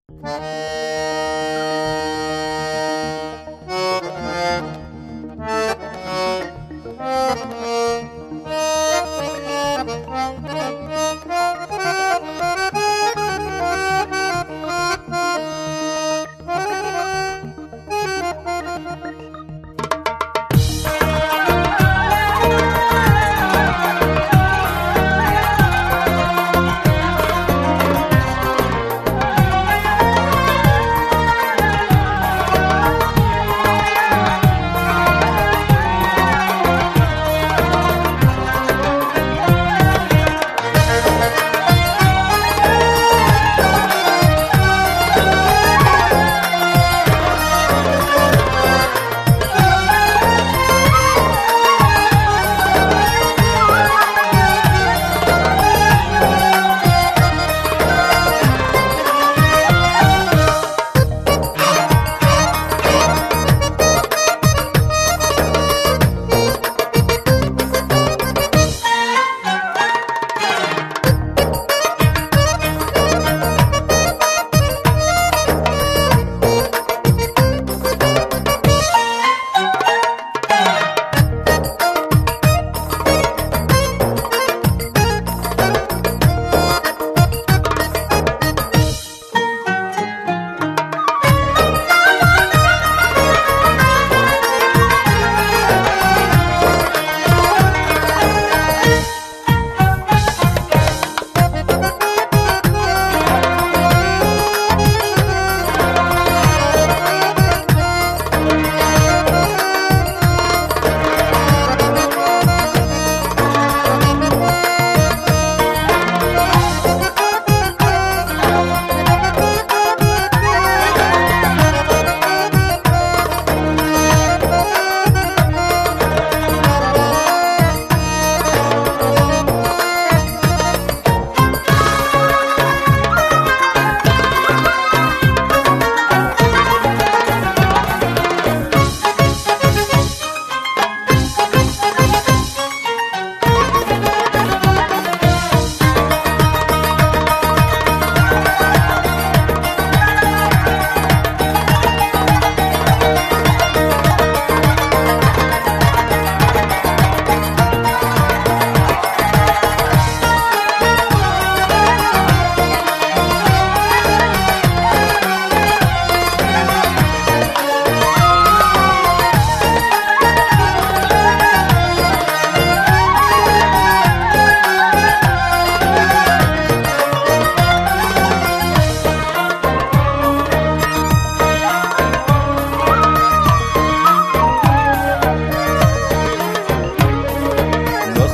ما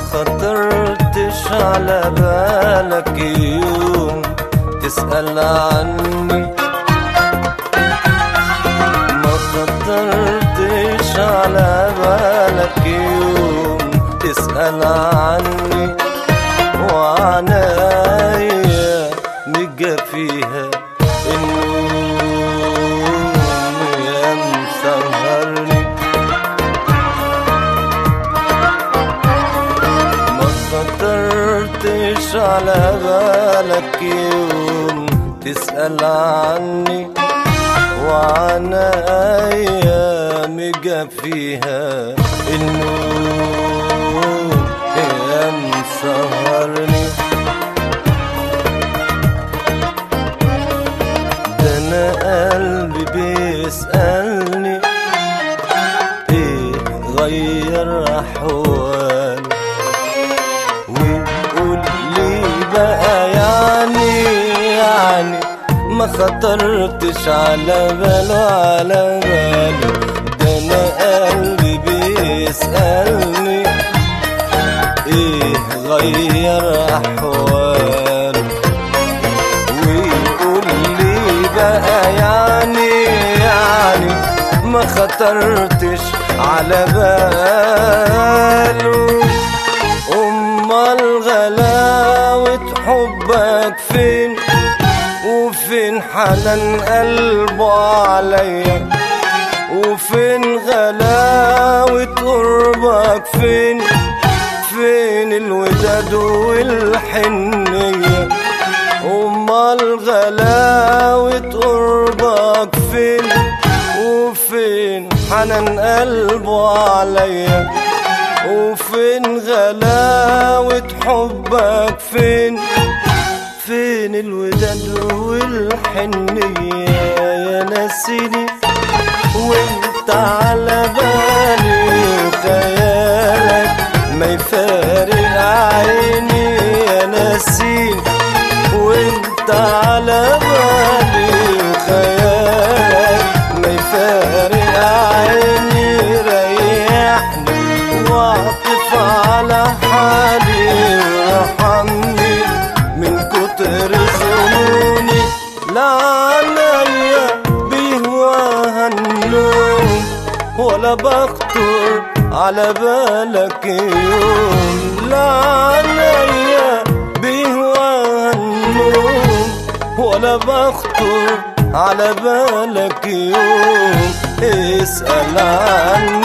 خطرتش على بالك يوم تسأل عني ما خطرتش على بالك يوم تسأل عني وعنايا نجا فيها النوم يا مسهرني ما خطرتش على بالك يوم تسأل عني وعن أيامك فيها النوم يا مسهرني ده أنا قلبي بيسألني إيه غير أحوالي ويقول لي بقى يعني يعني ما خطرتش على باله على باله ده انا قلبي بيسألني ايه غير احواله ويقول لي بقى يعني يعني ما خطرتش على باله امال غلاوة حبك فين وفين حنان قلبه عليا وفين غلاوة قربك فين فين الوداد والحنية أمال امال غلاوة قربك فين وفين حنان قلبه عليا وفين غلاوة حبك فين فين الوداد والحنية يا ناسيني وانت على بالي خيالك ما يفارق عيني يا ناسيني وانت على بالي خيالك ما يفارق عيني ريحني واعطف على حالي وارحمني من كتر ظنوني لا عليا بيهواها النوم ولا بخطر على بالك يوم لا عليا بيهواها النوم ولا بخطر على بالك يوم اسأل عني